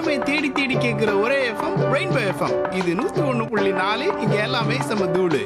எல்லாருமே தேடி தேடி கேட்கிற ஒரே எஃப்எம் ரெயின்போ எஃப்எம் இது நூத்தி ஒண்ணு புள்ளி நாலு இங்க எல்லாமே செம தூளு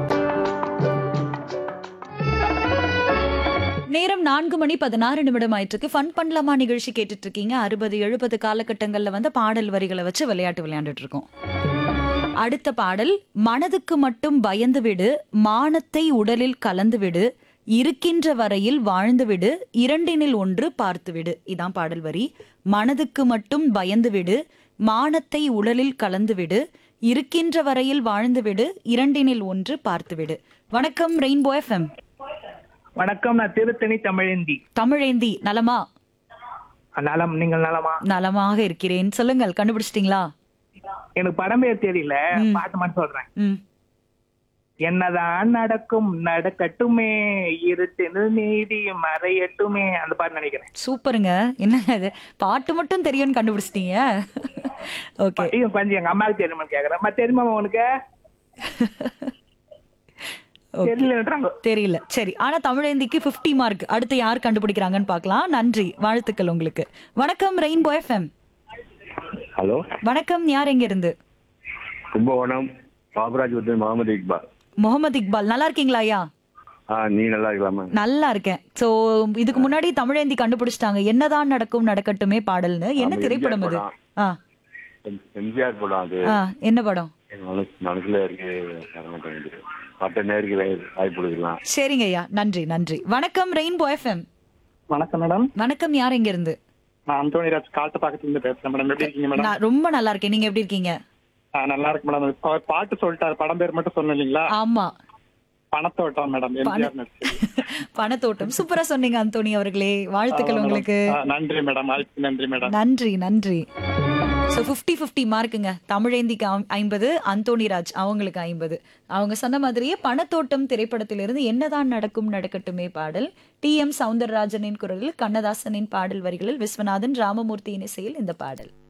நேரம் நான்கு மணி பதினாறு நிமிடம் ஆயிட்டிருக்கு ஃபன் பண்ணலாமா நிகழ்ச்சி கேட்டுட்டு இருக்கீங்க அறுபது எழுபது காலகட்டங்கள்ல வந்து பாடல் வரிகளை வச்சு விளையாட்டு விளையாண்டுட்டு இருக்கோம் அடுத்த பாடல் மனதுக்கு மட்டும் பயந்து விடு மானத்தை உடலில் கலந்து விடு இருக்கின்ற வரையில் வாழ்ந்து விடு இரண்டினில் ஒன்று பார்த்து விடு இதான் பாடல் வரி மனதுக்கு மட்டும் பயந்து விடு மானத்தை உடலில் கலந்து விடு இருக்கின்ற வரையில் வாழ்ந்து விடு இரண்டினில் ஒன்று பார்த்து விடு வணக்கம் ரெயின்போ எஃப்எம் வணக்கம் நான் திருத்தணி தமிழேந்தி தமிழேந்தி நலமா நலம் நீங்கள் நலமா நலமாக இருக்கிறேன் சொல்லுங்கள் கண்டுபிடிச்சிட்டீங்களா எனக்கு படம் பேர் தெரியல பாட்டு மட்டும் சொல்றேன் ம் என்னதான் நடக்கும் நடக்கட்டுமே இருட்டு நீதி மறையட்டுமே அந்த பாட்டு நினைக்கிறேன் சூப்பருங்க என்னங்க இது பாட்டு மட்டும் தெரியும்னு கண்டுபிடிச்சிட்டீங்க ஓகே ஐயோ கொஞ்சம் எங்க அம்மாவுக்கு தெரியுமா கேக்குறேன் அம்மா தெரியுமா உனக்கு தெரியலன்றாங்க தெரியல சரி ஆனா தமிழேந்திக்கு 50 மார்க் அடுத்து யார் கண்டுபிடிக்கிறாங்கன்னு பார்க்கலாம் நன்றி வாழ்த்துக்கள் உங்களுக்கு வணக்கம் ரெயின்போ எஃப்எம் ஹலோ வணக்கம் யார் எங்க இருந்து கும்பகோணம் பாபராஜ் உத்தன் முகமது இக்பால் முகமது இக்பால் நல்லா இருக்கீங்களா ஐயா ஆ நீ நல்லா இருக்கலாமா நல்லா இருக்கேன் சோ இதுக்கு முன்னாடி தமிழேந்தி கண்டுபிடிச்சிட்டாங்க என்னதான் நடக்கும் நடக்கட்டுமே பாடல்னு என்ன ஆமா, திரைப்படம் இது எம்ஜிஆர் ஆ எம்- எம்ஜிஆர் படம் அது ஆ என்ன படம் என் மனசு மனசுல இருக்கு வரமாட்டேங்குது மற்ற நேருக்கு வாய்ப்பு கொடுக்கலாம் சரிங்க ஐயா நன்றி நன்றி வணக்கம் ரெயின்போ எஃப்எம் வணக்கம் மேடம் வணக்கம் யார் எங்க இருந்து நான் அந்தோனிராஜ் காட்டு பக்கத்துல இருந்து பேசுறேன் மேடம் எப்படி இருக்கீங்க மேடம் நான் ரொம்ப நல்லா இருக்கேன் நீங்க எப்படி இருக்கீங்க ஆ, நல்லா இருக்கு மேடம் அவர் பாட்டு சொல்லிட்டாரு படம் பேர் மட்டும் சொன்ன இல்லைங்களா ஆமா பணத்தோட்டம் மேடம் எம்ஜிஆர் நடிச்சு பணத்தோட்டம் சூப்பரா சொன்னீங்க அந்தோனி அவர்களே வாழ்த்துக்கள் உங்களுக்கு ஆ, நன்றி மேடம் வாழ்த்து நன்றி மேடம் நன்றி நன்றி ஸோ ஃபிஃப்டி ஃபிஃப்டி மார்க்குங்க தமிழேந்திக்கு ஐம்- ஐம்பது அந்தோணிராஜ் அவங்களுக்கு ஐம்பது அவங்க சொன்ன மாதிரியே பணத்தோட்டம் திரைப்படத்திலிருந்து என்னதான் நடக்கும் நடக்கட்டுமே பாடல் டி எம் சவுந்தரராஜனின் குரலில் கண்ணதாசனின் பாடல் வரிகளில் விஸ்வநாதன் ராமமூர்த்தியின் இசையில் இந்த பாடல்